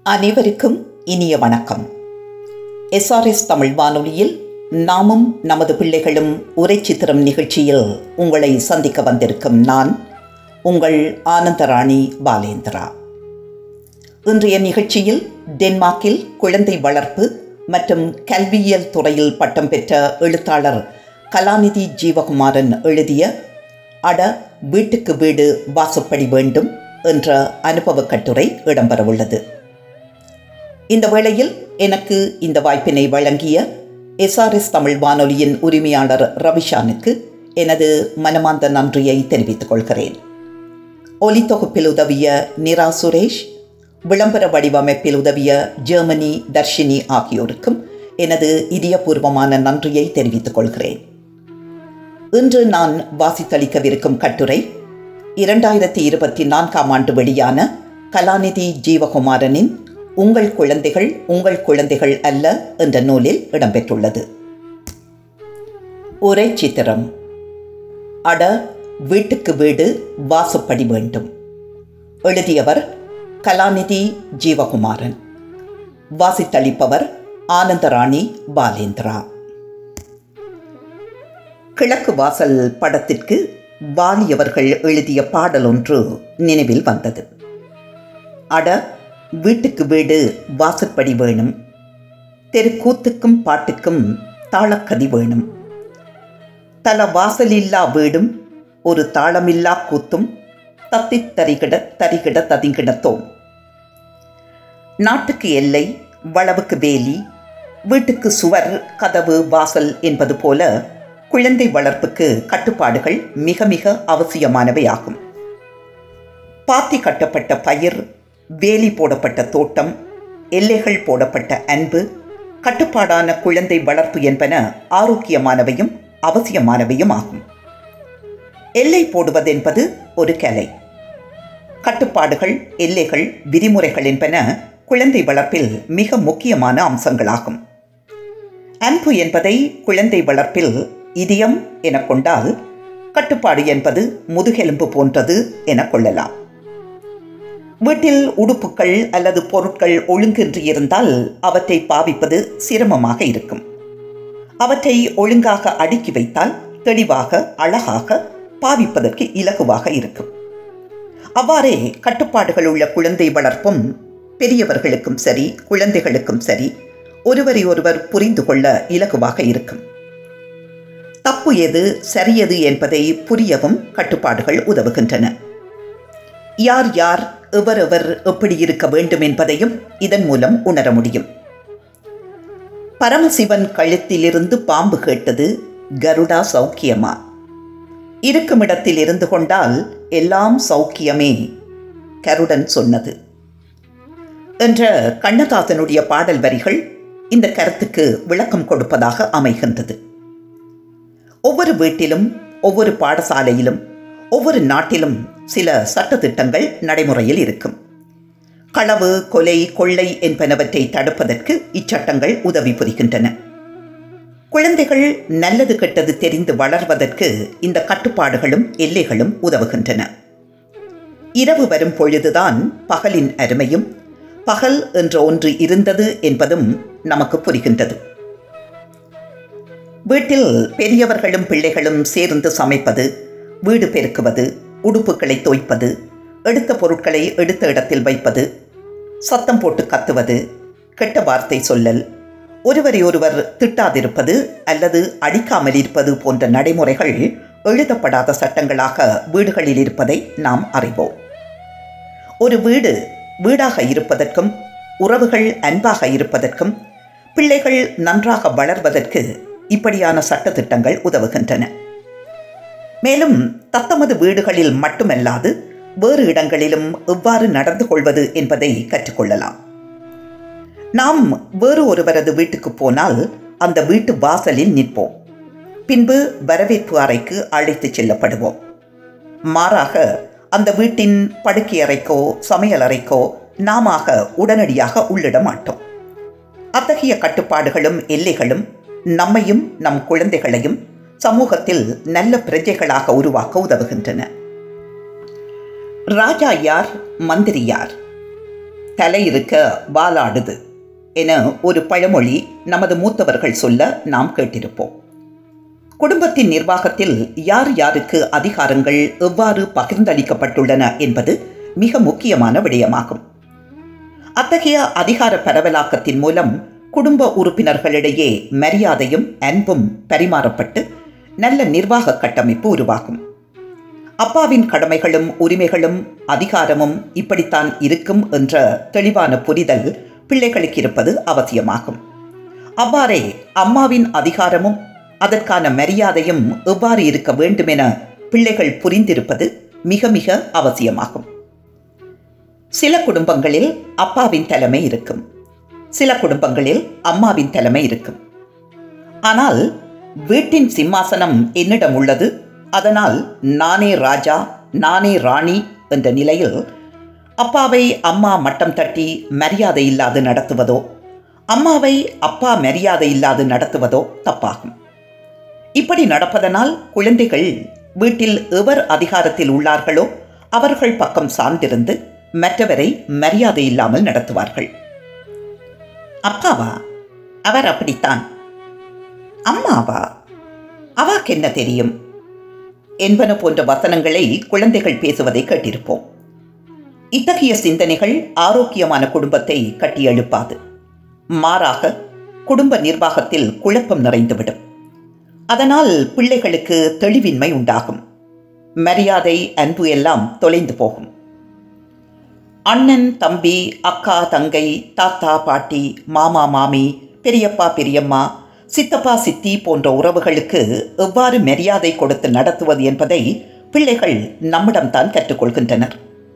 அனைவருக்கும் இனிய வணக்கம் எஸ்ஆர்எஸ் தமிழ் வானொலியில் நாமும் நமது பிள்ளைகளும் உரை சித்திரம் நிகழ்ச்சியில் உங்களை சந்திக்க வந்திருக்கும் நான் உங்கள் ஆனந்தராணி பாலேந்திரா இன்றைய நிகழ்ச்சியில் டென்மார்க்கில் குழந்தை வளர்ப்பு மற்றும் கல்வியியல் துறையில் பட்டம் பெற்ற எழுத்தாளர் கலாநிதி ஜீவகுமாரன் எழுதிய அட வீட்டுக்கு வீடு வாசப்படி வேண்டும் என்ற அனுபவக் கட்டுரை இடம்பெறவுள்ளது இந்த வேளையில் எனக்கு இந்த வாய்ப்பினை வழங்கிய எஸ்ஆர்எஸ் தமிழ் வானொலியின் உரிமையாளர் ரவிஷானுக்கு எனது மனமார்ந்த நன்றியை தெரிவித்துக் கொள்கிறேன் ஒலித்தொகுப்பில் உதவிய நிரா சுரேஷ் விளம்பர வடிவமைப்பில் உதவிய ஜெர்மனி தர்ஷினி ஆகியோருக்கும் எனது இதயபூர்வமான நன்றியை தெரிவித்துக் கொள்கிறேன் இன்று நான் வாசித்தளிக்கவிருக்கும் கட்டுரை இரண்டாயிரத்தி இருபத்தி நான்காம் ஆண்டு வெளியான கலாநிதி ஜீவகுமாரனின் உங்கள் குழந்தைகள் உங்கள் குழந்தைகள் அல்ல என்ற நூலில் இடம்பெற்றுள்ளது உரை சித்திரம் அட வீட்டுக்கு வீடு வாசுப்படி வேண்டும் எழுதியவர் கலாநிதி ஜீவகுமாரன் வாசித்தளிப்பவர் ஆனந்தராணி பாலேந்திரா கிழக்கு வாசல் படத்திற்கு வாலியவர்கள் எழுதிய பாடல் ஒன்று நினைவில் வந்தது அட வீட்டுக்கு வீடு வாசற்படி வேணும் தெருக்கூத்துக்கும் பாட்டுக்கும் தாளக்கதி வேணும் தல வாசலில்லா வீடும் ஒரு தாளமில்லா கூத்தும் தத்தி தரிகிட தரிகிட ததிங்கிடத்தோம் நாட்டுக்கு எல்லை வளவுக்கு வேலி வீட்டுக்கு சுவர் கதவு வாசல் என்பது போல குழந்தை வளர்ப்புக்கு கட்டுப்பாடுகள் மிக மிக அவசியமானவையாகும் பாத்தி கட்டப்பட்ட பயிர் வேலி போடப்பட்ட தோட்டம் எல்லைகள் போடப்பட்ட அன்பு கட்டுப்பாடான குழந்தை வளர்ப்பு என்பன ஆரோக்கியமானவையும் அவசியமானவையும் ஆகும் எல்லை போடுவதென்பது ஒரு கலை கட்டுப்பாடுகள் எல்லைகள் விதிமுறைகள் என்பன குழந்தை வளர்ப்பில் மிக முக்கியமான அம்சங்களாகும் அன்பு என்பதை குழந்தை வளர்ப்பில் இதயம் என கொண்டால் கட்டுப்பாடு என்பது முதுகெலும்பு போன்றது என கொள்ளலாம் வீட்டில் உடுப்புகள் அல்லது பொருட்கள் ஒழுங்கின்றி இருந்தால் அவற்றை பாவிப்பது சிரமமாக இருக்கும் அவற்றை ஒழுங்காக அடுக்கி வைத்தால் தெளிவாக அழகாக பாவிப்பதற்கு இலகுவாக இருக்கும் அவ்வாறே கட்டுப்பாடுகள் உள்ள குழந்தை வளர்ப்பும் பெரியவர்களுக்கும் சரி குழந்தைகளுக்கும் சரி ஒருவரை ஒருவர் புரிந்து கொள்ள இலகுவாக இருக்கும் தப்பு எது சரியது என்பதை புரியவும் கட்டுப்பாடுகள் உதவுகின்றன யார் யார் எவரெவர் எப்படி இருக்க வேண்டும் என்பதையும் இதன் மூலம் உணர முடியும் பரமசிவன் கழுத்திலிருந்து பாம்பு கேட்டது கருடா சௌக்கியமா இருக்கும் இடத்தில் இருந்து கொண்டால் எல்லாம் சௌக்கியமே கருடன் சொன்னது என்ற கண்ணதாசனுடைய பாடல் வரிகள் இந்த கருத்துக்கு விளக்கம் கொடுப்பதாக அமைகின்றது ஒவ்வொரு வீட்டிலும் ஒவ்வொரு பாடசாலையிலும் ஒவ்வொரு நாட்டிலும் சில சட்டத்திட்டங்கள் நடைமுறையில் இருக்கும் களவு கொலை கொள்ளை என்பனவற்றை தடுப்பதற்கு இச்சட்டங்கள் உதவி புரிகின்றன குழந்தைகள் நல்லது கெட்டது தெரிந்து வளர்வதற்கு இந்த கட்டுப்பாடுகளும் எல்லைகளும் உதவுகின்றன இரவு வரும் பொழுதுதான் பகலின் அருமையும் பகல் என்ற ஒன்று இருந்தது என்பதும் நமக்கு புரிகின்றது வீட்டில் பெரியவர்களும் பிள்ளைகளும் சேர்ந்து சமைப்பது வீடு பெருக்குவது உடுப்புகளை தோய்ப்பது எடுத்த பொருட்களை எடுத்த இடத்தில் வைப்பது சத்தம் போட்டு கத்துவது கெட்ட வார்த்தை சொல்லல் ஒருவரை ஒருவர் திட்டாதிருப்பது அல்லது அடிக்காமல் இருப்பது போன்ற நடைமுறைகள் எழுதப்படாத சட்டங்களாக வீடுகளில் இருப்பதை நாம் அறிவோம் ஒரு வீடு வீடாக இருப்பதற்கும் உறவுகள் அன்பாக இருப்பதற்கும் பிள்ளைகள் நன்றாக வளர்வதற்கு இப்படியான சட்டத்திட்டங்கள் உதவுகின்றன மேலும் தத்தமது வீடுகளில் மட்டுமல்லாது வேறு இடங்களிலும் எவ்வாறு நடந்து கொள்வது என்பதை கற்றுக்கொள்ளலாம் நாம் வேறு ஒருவரது வீட்டுக்கு போனால் அந்த வீட்டு வாசலில் நிற்போம் பின்பு வரவேற்பு அறைக்கு அழைத்துச் செல்லப்படுவோம் மாறாக அந்த வீட்டின் படுக்கை அறைக்கோ சமையல் அறைக்கோ நாம உடனடியாக உள்ளிட மாட்டோம் அத்தகைய கட்டுப்பாடுகளும் எல்லைகளும் நம்மையும் நம் குழந்தைகளையும் சமூகத்தில் நல்ல பிரஜைகளாக உருவாக்க உதவுகின்றன ராஜா யார் மந்திரி யார் தலை இருக்க வாலாடுது என ஒரு பழமொழி நமது மூத்தவர்கள் சொல்ல நாம் கேட்டிருப்போம் குடும்பத்தின் நிர்வாகத்தில் யார் யாருக்கு அதிகாரங்கள் எவ்வாறு பகிர்ந்தளிக்கப்பட்டுள்ளன என்பது மிக முக்கியமான விடயமாகும் அத்தகைய அதிகார பரவலாக்கத்தின் மூலம் குடும்ப உறுப்பினர்களிடையே மரியாதையும் அன்பும் பரிமாறப்பட்டு நல்ல நிர்வாக கட்டமைப்பு உருவாகும் அப்பாவின் கடமைகளும் உரிமைகளும் அதிகாரமும் இப்படித்தான் இருக்கும் என்ற தெளிவான புரிதல் பிள்ளைகளுக்கு இருப்பது அவசியமாகும் அவ்வாறே அம்மாவின் அதிகாரமும் அதற்கான மரியாதையும் எவ்வாறு இருக்க வேண்டும் என பிள்ளைகள் புரிந்திருப்பது மிக மிக அவசியமாகும் சில குடும்பங்களில் அப்பாவின் தலைமை இருக்கும் சில குடும்பங்களில் அம்மாவின் தலைமை இருக்கும் ஆனால் வீட்டின் சிம்மாசனம் என்னிடம் உள்ளது அதனால் நானே ராஜா நானே ராணி என்ற நிலையில் அப்பாவை அம்மா மட்டம் தட்டி மரியாதை இல்லாது நடத்துவதோ அம்மாவை அப்பா மரியாதை இல்லாது நடத்துவதோ தப்பாகும் இப்படி நடப்பதனால் குழந்தைகள் வீட்டில் எவர் அதிகாரத்தில் உள்ளார்களோ அவர்கள் பக்கம் சார்ந்திருந்து மற்றவரை மரியாதை இல்லாமல் நடத்துவார்கள் அப்பாவா அவர் அப்படித்தான் அம்மாவா அவாக்கு என்ன தெரியும் என்பன போன்ற வசனங்களை குழந்தைகள் பேசுவதை கேட்டிருப்போம் இத்தகைய சிந்தனைகள் ஆரோக்கியமான குடும்பத்தை கட்டியெழுப்பாது மாறாக குடும்ப நிர்வாகத்தில் குழப்பம் நிறைந்துவிடும் அதனால் பிள்ளைகளுக்கு தெளிவின்மை உண்டாகும் மரியாதை அன்பு எல்லாம் தொலைந்து போகும் அண்ணன் தம்பி அக்கா தங்கை தாத்தா பாட்டி மாமா மாமி பெரியப்பா பெரியம்மா சித்தப்பா சித்தி போன்ற உறவுகளுக்கு எவ்வாறு மரியாதை கொடுத்து நடத்துவது என்பதை பிள்ளைகள் நம்மிடம்தான் கற்றுக்கொள்கின்றனர்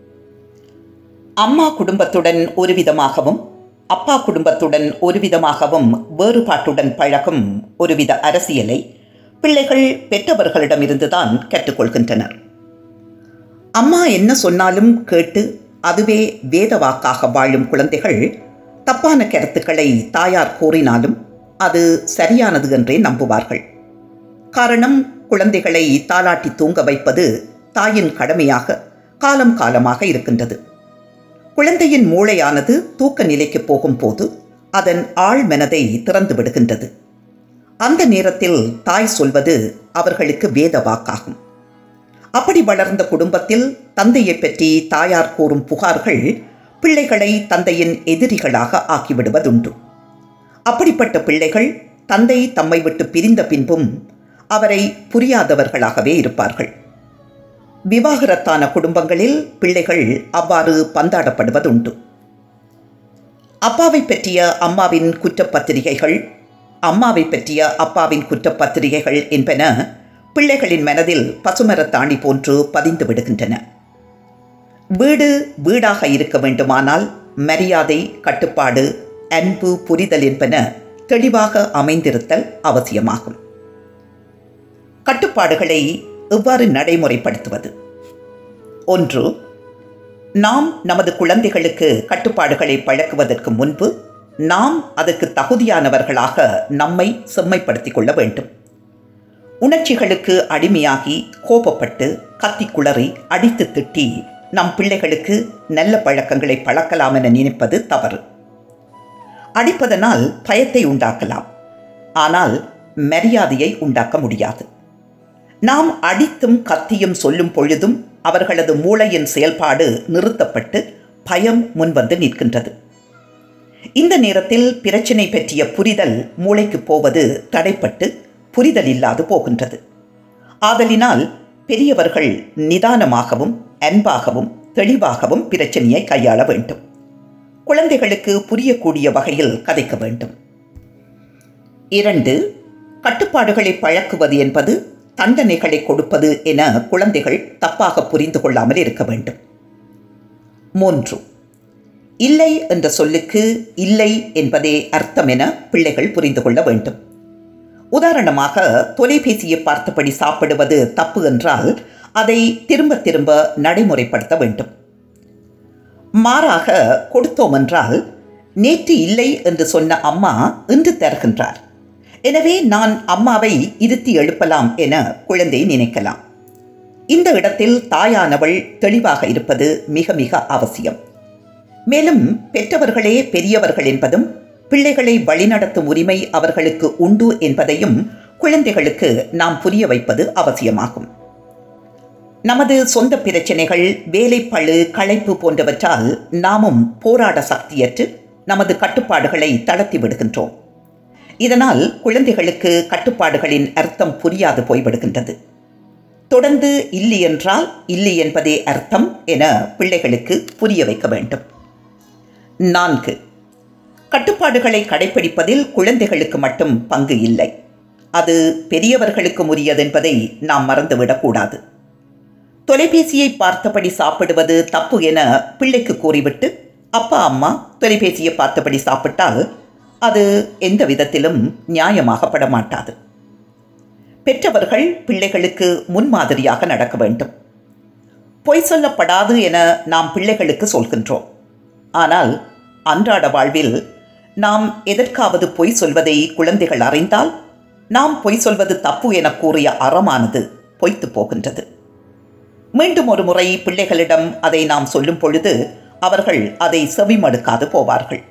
அம்மா குடும்பத்துடன் ஒரு விதமாகவும் அப்பா குடும்பத்துடன் ஒரு விதமாகவும் வேறுபாட்டுடன் பழகும் ஒருவித அரசியலை பிள்ளைகள் பெற்றவர்களிடமிருந்துதான் கற்றுக்கொள்கின்றனர் அம்மா என்ன சொன்னாலும் கேட்டு அதுவே வேத வாக்காக வாழும் குழந்தைகள் தப்பான கருத்துக்களை தாயார் கூறினாலும் அது சரியானது என்றே நம்புவார்கள் காரணம் குழந்தைகளை தாலாட்டி தூங்க வைப்பது தாயின் கடமையாக காலம் காலமாக இருக்கின்றது குழந்தையின் மூளையானது தூக்க நிலைக்கு போகும்போது அதன் ஆழ் மனதை திறந்து விடுகின்றது அந்த நேரத்தில் தாய் சொல்வது அவர்களுக்கு வேத வாக்காகும் அப்படி வளர்ந்த குடும்பத்தில் தந்தையை பற்றி தாயார் கூறும் புகார்கள் பிள்ளைகளை தந்தையின் எதிரிகளாக ஆக்கிவிடுவதுண்டு அப்படிப்பட்ட பிள்ளைகள் தந்தை தம்மை விட்டு பிரிந்த பின்பும் அவரை புரியாதவர்களாகவே இருப்பார்கள் விவாகரத்தான குடும்பங்களில் பிள்ளைகள் அவ்வாறு பந்தாடப்படுவதுண்டு அப்பாவை பற்றிய அம்மாவின் குற்றப்பத்திரிகைகள் அம்மாவை பற்றிய அப்பாவின் குற்றப்பத்திரிகைகள் என்பன பிள்ளைகளின் மனதில் பசுமரத்தாணி போன்று பதிந்து விடுகின்றன வீடு வீடாக இருக்க வேண்டுமானால் மரியாதை கட்டுப்பாடு அன்பு புரிதல் என்பன தெளிவாக அமைந்திருத்தல் அவசியமாகும் கட்டுப்பாடுகளை எவ்வாறு நடைமுறைப்படுத்துவது ஒன்று நாம் நமது குழந்தைகளுக்கு கட்டுப்பாடுகளை பழக்குவதற்கு முன்பு நாம் அதற்கு தகுதியானவர்களாக நம்மை செம்மைப்படுத்திக் கொள்ள வேண்டும் உணர்ச்சிகளுக்கு அடிமையாகி கோபப்பட்டு கத்தி குளறி அடித்து திட்டி நம் பிள்ளைகளுக்கு நல்ல பழக்கங்களை பழக்கலாம் என நினைப்பது தவறு அடிப்பதனால் பயத்தை உண்டாக்கலாம் ஆனால் மரியாதையை உண்டாக்க முடியாது நாம் அடித்தும் கத்தியும் சொல்லும் பொழுதும் அவர்களது மூளையின் செயல்பாடு நிறுத்தப்பட்டு பயம் முன்வந்து நிற்கின்றது இந்த நேரத்தில் பிரச்சினை பற்றிய புரிதல் மூளைக்கு போவது தடைப்பட்டு புரிதல் இல்லாது போகின்றது ஆதலினால் பெரியவர்கள் நிதானமாகவும் அன்பாகவும் தெளிவாகவும் பிரச்சனையை கையாள வேண்டும் குழந்தைகளுக்கு புரியக்கூடிய வகையில் கதைக்க வேண்டும் இரண்டு கட்டுப்பாடுகளை பழக்குவது என்பது தண்டனைகளை கொடுப்பது என குழந்தைகள் தப்பாக புரிந்து கொள்ளாமல் இருக்க வேண்டும் மூன்று இல்லை என்ற சொல்லுக்கு இல்லை என்பதே அர்த்தம் என பிள்ளைகள் புரிந்து கொள்ள வேண்டும் உதாரணமாக தொலைபேசியை பார்த்தபடி சாப்பிடுவது தப்பு என்றால் அதை திரும்ப திரும்ப நடைமுறைப்படுத்த வேண்டும் மாறாக கொடுத்தோம் என்றால் நேற்று இல்லை என்று சொன்ன அம்மா இன்று தருகின்றார் எனவே நான் அம்மாவை இருத்தி எழுப்பலாம் என குழந்தை நினைக்கலாம் இந்த இடத்தில் தாயானவள் தெளிவாக இருப்பது மிக மிக அவசியம் மேலும் பெற்றவர்களே பெரியவர்கள் என்பதும் பிள்ளைகளை வழிநடத்தும் உரிமை அவர்களுக்கு உண்டு என்பதையும் குழந்தைகளுக்கு நாம் புரிய வைப்பது அவசியமாகும் நமது சொந்த பிரச்சனைகள் வேலைப்பழு களைப்பு போன்றவற்றால் நாமும் போராட சக்தியற்று நமது கட்டுப்பாடுகளை தளர்த்தி விடுகின்றோம் இதனால் குழந்தைகளுக்கு கட்டுப்பாடுகளின் அர்த்தம் புரியாது போய்விடுகின்றது தொடர்ந்து இல்லை என்றால் இல்லை என்பதே அர்த்தம் என பிள்ளைகளுக்கு புரிய வைக்க வேண்டும் நான்கு கட்டுப்பாடுகளை கடைபிடிப்பதில் குழந்தைகளுக்கு மட்டும் பங்கு இல்லை அது பெரியவர்களுக்கும் உரியதென்பதை நாம் மறந்துவிடக்கூடாது தொலைபேசியை பார்த்தபடி சாப்பிடுவது தப்பு என பிள்ளைக்கு கூறிவிட்டு அப்பா அம்மா தொலைபேசியை பார்த்தபடி சாப்பிட்டால் அது எந்த விதத்திலும் நியாயமாகப்பட மாட்டாது பெற்றவர்கள் பிள்ளைகளுக்கு முன்மாதிரியாக நடக்க வேண்டும் பொய் சொல்லப்படாது என நாம் பிள்ளைகளுக்கு சொல்கின்றோம் ஆனால் அன்றாட வாழ்வில் நாம் எதற்காவது பொய் சொல்வதை குழந்தைகள் அறிந்தால் நாம் பொய் சொல்வது தப்பு என கூறிய அறமானது பொய்த்து போகின்றது மீண்டும் ஒரு முறை பிள்ளைகளிடம் அதை நாம் சொல்லும் பொழுது அவர்கள் அதை செவிமடுக்காது போவார்கள்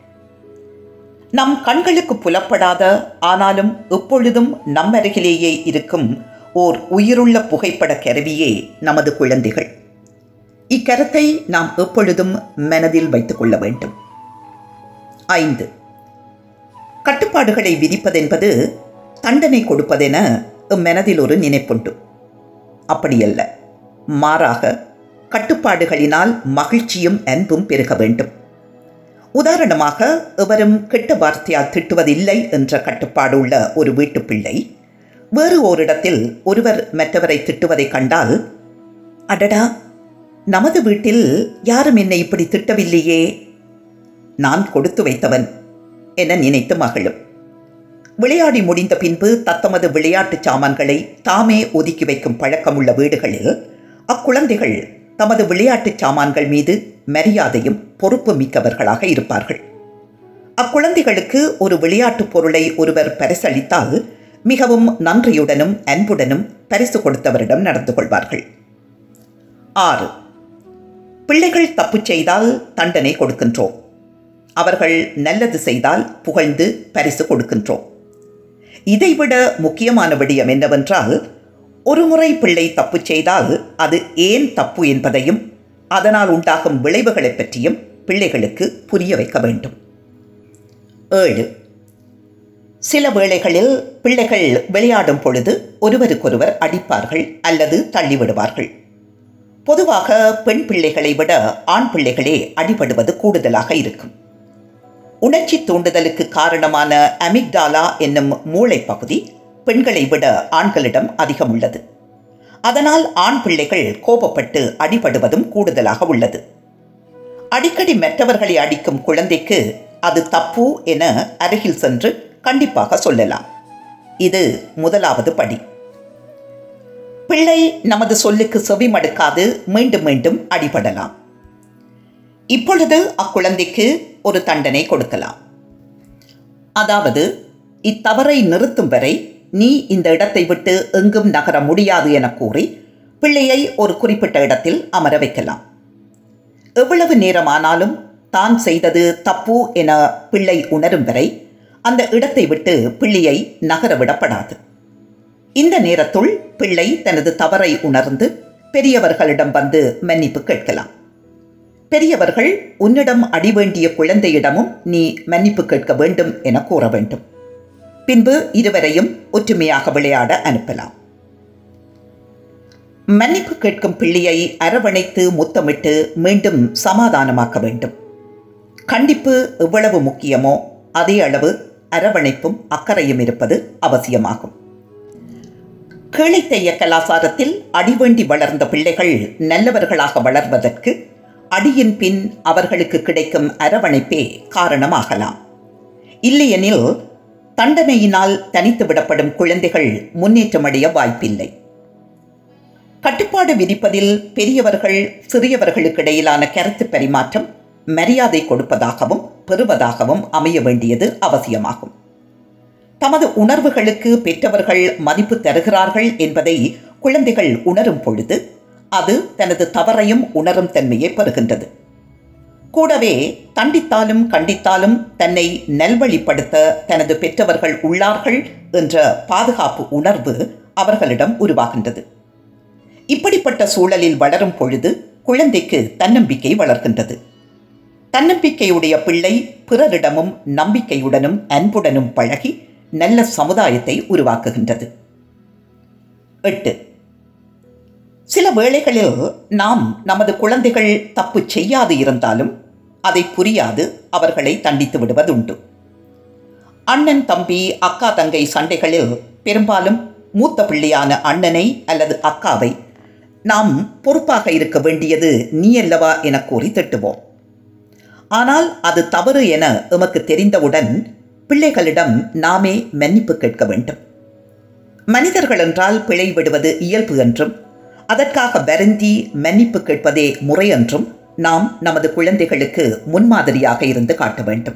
நம் கண்களுக்கு புலப்படாத ஆனாலும் எப்பொழுதும் நம் அருகிலேயே இருக்கும் ஓர் உயிருள்ள புகைப்பட கருவியே நமது குழந்தைகள் இக்கருத்தை நாம் எப்பொழுதும் மனதில் வைத்துக் கொள்ள வேண்டும் ஐந்து கட்டுப்பாடுகளை விதிப்பதென்பது தண்டனை கொடுப்பதென மனதில் ஒரு நினைப்புண்டு அப்படியல்ல மாறாக கட்டுப்பாடுகளினால் மகிழ்ச்சியும் அன்பும் பெருக வேண்டும் உதாரணமாக எவரும் கெட்ட வார்த்தையால் திட்டுவதில்லை என்ற கட்டுப்பாடு உள்ள ஒரு வீட்டு பிள்ளை வேறு ஓரிடத்தில் ஒருவர் மற்றவரை திட்டுவதை கண்டால் அடடா நமது வீட்டில் யாரும் என்னை இப்படி திட்டவில்லையே நான் கொடுத்து வைத்தவன் என நினைத்து மகிழும் விளையாடி முடிந்த பின்பு தத்தமது விளையாட்டுச் சாமான்களை தாமே ஒதுக்கி வைக்கும் பழக்கமுள்ள வீடுகளில் அக்குழந்தைகள் தமது விளையாட்டுச் சாமான்கள் மீது மரியாதையும் பொறுப்பு மிக்கவர்களாக இருப்பார்கள் அக்குழந்தைகளுக்கு ஒரு விளையாட்டுப் பொருளை ஒருவர் பரிசளித்தால் மிகவும் நன்றியுடனும் அன்புடனும் பரிசு கொடுத்தவரிடம் நடந்து கொள்வார்கள் ஆறு பிள்ளைகள் தப்பு செய்தால் தண்டனை கொடுக்கின்றோம் அவர்கள் நல்லது செய்தால் புகழ்ந்து பரிசு கொடுக்கின்றோம் இதைவிட முக்கியமான விடயம் என்னவென்றால் ஒரு முறை பிள்ளை தப்பு செய்தால் அது ஏன் தப்பு என்பதையும் அதனால் உண்டாகும் விளைவுகளை பற்றியும் பிள்ளைகளுக்கு புரிய வைக்க வேண்டும் ஏழு சில வேளைகளில் பிள்ளைகள் விளையாடும் பொழுது ஒருவருக்கொருவர் அடிப்பார்கள் அல்லது தள்ளிவிடுவார்கள் பொதுவாக பெண் பிள்ளைகளை விட ஆண் பிள்ளைகளே அடிபடுவது கூடுதலாக இருக்கும் உணர்ச்சி தூண்டுதலுக்கு காரணமான அமிக்டாலா என்னும் மூளை பகுதி பெண்களை விட ஆண்களிடம் அதிகம் உள்ளது அதனால் ஆண் பிள்ளைகள் கோபப்பட்டு அடிபடுவதும் கூடுதலாக உள்ளது அடிக்கடி மற்றவர்களை அடிக்கும் குழந்தைக்கு அது தப்பு என அருகில் சென்று கண்டிப்பாக சொல்லலாம் இது முதலாவது படி பிள்ளை நமது சொல்லுக்கு செவிமடுக்காது மீண்டும் மீண்டும் அடிபடலாம் இப்பொழுது அக்குழந்தைக்கு ஒரு தண்டனை கொடுக்கலாம் அதாவது இத்தவறை நிறுத்தும் வரை நீ இந்த இடத்தை விட்டு எங்கும் நகர முடியாது என கூறி பிள்ளையை ஒரு குறிப்பிட்ட இடத்தில் அமர வைக்கலாம் எவ்வளவு நேரமானாலும் தான் செய்தது தப்பு என பிள்ளை உணரும் வரை அந்த இடத்தை விட்டு பிள்ளையை நகர விடப்படாது இந்த நேரத்துள் பிள்ளை தனது தவறை உணர்ந்து பெரியவர்களிடம் வந்து மன்னிப்பு கேட்கலாம் பெரியவர்கள் உன்னிடம் அடிவேண்டிய குழந்தையிடமும் நீ மன்னிப்பு கேட்க வேண்டும் என கூற வேண்டும் பின்பு இருவரையும் ஒற்றுமையாக விளையாட அனுப்பலாம் மன்னிப்பு கேட்கும் பிள்ளையை அரவணைத்து முத்தமிட்டு மீண்டும் சமாதானமாக்க வேண்டும் கண்டிப்பு எவ்வளவு முக்கியமோ அதே அளவு அரவணைப்பும் அக்கறையும் இருப்பது அவசியமாகும் கீழைத்தைய கலாசாரத்தில் அடிவேண்டி வளர்ந்த பிள்ளைகள் நல்லவர்களாக வளர்வதற்கு அடியின் பின் அவர்களுக்கு கிடைக்கும் அரவணைப்பே காரணமாகலாம் இல்லையெனில் தண்டனையினால் தனித்து விடப்படும் குழந்தைகள் முன்னேற்றமடைய வாய்ப்பில்லை கட்டுப்பாடு விதிப்பதில் பெரியவர்கள் சிறியவர்களுக்கிடையிலான கருத்து பரிமாற்றம் மரியாதை கொடுப்பதாகவும் பெறுவதாகவும் அமைய வேண்டியது அவசியமாகும் தமது உணர்வுகளுக்கு பெற்றவர்கள் மதிப்பு தருகிறார்கள் என்பதை குழந்தைகள் உணரும் பொழுது அது தனது தவறையும் உணரும் தன்மையை பெறுகின்றது கூடவே தண்டித்தாலும் கண்டித்தாலும் தன்னை நல்வழிப்படுத்த தனது பெற்றவர்கள் உள்ளார்கள் என்ற பாதுகாப்பு உணர்வு அவர்களிடம் உருவாகின்றது இப்படிப்பட்ட சூழலில் வளரும் பொழுது குழந்தைக்கு தன்னம்பிக்கை வளர்கின்றது தன்னம்பிக்கையுடைய பிள்ளை பிறரிடமும் நம்பிக்கையுடனும் அன்புடனும் பழகி நல்ல சமுதாயத்தை உருவாக்குகின்றது எட்டு சில வேளைகளில் நாம் நமது குழந்தைகள் தப்பு செய்யாது இருந்தாலும் அதை புரியாது அவர்களை தண்டித்து விடுவதுண்டு அண்ணன் தம்பி அக்கா தங்கை சண்டைகளில் பெரும்பாலும் மூத்த பிள்ளையான அண்ணனை அல்லது அக்காவை நாம் பொறுப்பாக இருக்க வேண்டியது நீ அல்லவா என கூறி திட்டுவோம் ஆனால் அது தவறு என எமக்கு தெரிந்தவுடன் பிள்ளைகளிடம் நாமே மன்னிப்பு கேட்க வேண்டும் மனிதர்கள் என்றால் பிழை விடுவது இயல்பு என்றும் அதற்காக வருந்தி மன்னிப்பு கேட்பதே முறை என்றும் நாம் நமது குழந்தைகளுக்கு முன்மாதிரியாக இருந்து காட்ட வேண்டும்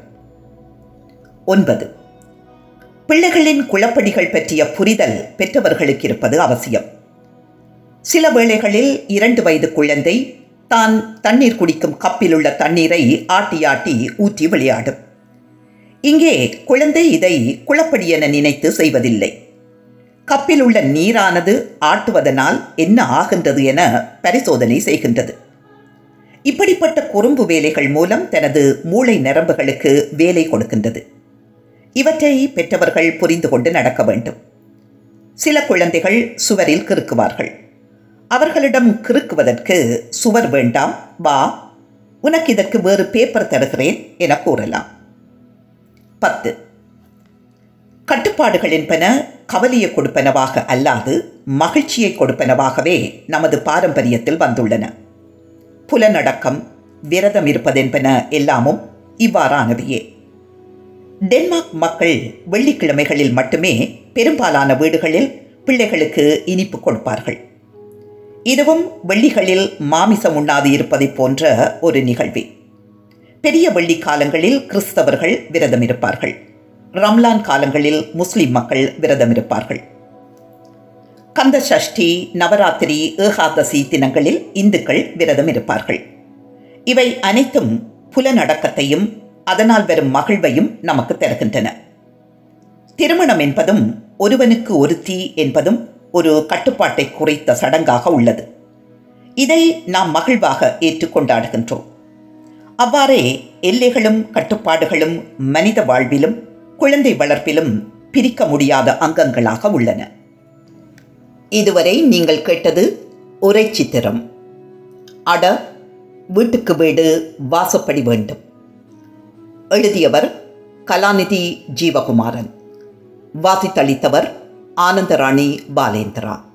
ஒன்பது பிள்ளைகளின் குளப்படிகள் பற்றிய புரிதல் பெற்றவர்களுக்கு இருப்பது அவசியம் சில வேளைகளில் இரண்டு வயது குழந்தை தான் தண்ணீர் குடிக்கும் கப்பில் உள்ள தண்ணீரை ஆட்டி ஆட்டி ஊற்றி விளையாடும் இங்கே குழந்தை இதை குளப்படி என நினைத்து செய்வதில்லை கப்பில் உள்ள நீரானது ஆட்டுவதனால் என்ன ஆகின்றது என பரிசோதனை செய்கின்றது இப்படிப்பட்ட குறும்பு வேலைகள் மூலம் தனது மூளை நரம்புகளுக்கு வேலை கொடுக்கின்றது இவற்றை பெற்றவர்கள் புரிந்து கொண்டு நடக்க வேண்டும் சில குழந்தைகள் சுவரில் கிறுக்குவார்கள் அவர்களிடம் கிறுக்குவதற்கு சுவர் வேண்டாம் வா உனக்கு இதற்கு வேறு பேப்பர் தருகிறேன் என கூறலாம் பத்து கட்டுப்பாடுகள் என்பன கவலையை கொடுப்பனவாக அல்லாது மகிழ்ச்சியை கொடுப்பனவாகவே நமது பாரம்பரியத்தில் வந்துள்ளன புலனடக்கம் விரதம் இருப்பதென்பன எல்லாமும் இவ்வாறானவையே டென்மார்க் மக்கள் வெள்ளிக்கிழமைகளில் மட்டுமே பெரும்பாலான வீடுகளில் பிள்ளைகளுக்கு இனிப்பு கொடுப்பார்கள் இதுவும் வெள்ளிகளில் மாமிசம் உண்ணாது இருப்பதை போன்ற ஒரு நிகழ்வே பெரிய வெள்ளி காலங்களில் கிறிஸ்தவர்கள் விரதம் இருப்பார்கள் ரம்லான் காலங்களில் முஸ்லிம் மக்கள் விரதம் இருப்பார்கள் கந்த சஷ்டி நவராத்திரி ஏகாதசி தினங்களில் இந்துக்கள் விரதம் இருப்பார்கள் இவை அனைத்தும் புலனடக்கத்தையும் அதனால் வரும் மகிழ்வையும் நமக்கு தருகின்றன திருமணம் என்பதும் ஒருவனுக்கு ஒருத்தி என்பதும் ஒரு கட்டுப்பாட்டை குறைத்த சடங்காக உள்ளது இதை நாம் மகிழ்வாக ஏற்றுக்கொண்டாடுகின்றோம் அவ்வாறே எல்லைகளும் கட்டுப்பாடுகளும் மனித வாழ்விலும் குழந்தை வளர்ப்பிலும் பிரிக்க முடியாத அங்கங்களாக உள்ளன இதுவரை நீங்கள் கேட்டது உரை சித்திரம் அட வீட்டுக்கு வீடு வாசப்படி வேண்டும் எழுதியவர் கலாநிதி ஜீவகுமாரன் வாசித்தளித்தவர் ஆனந்தராணி பாலேந்திரா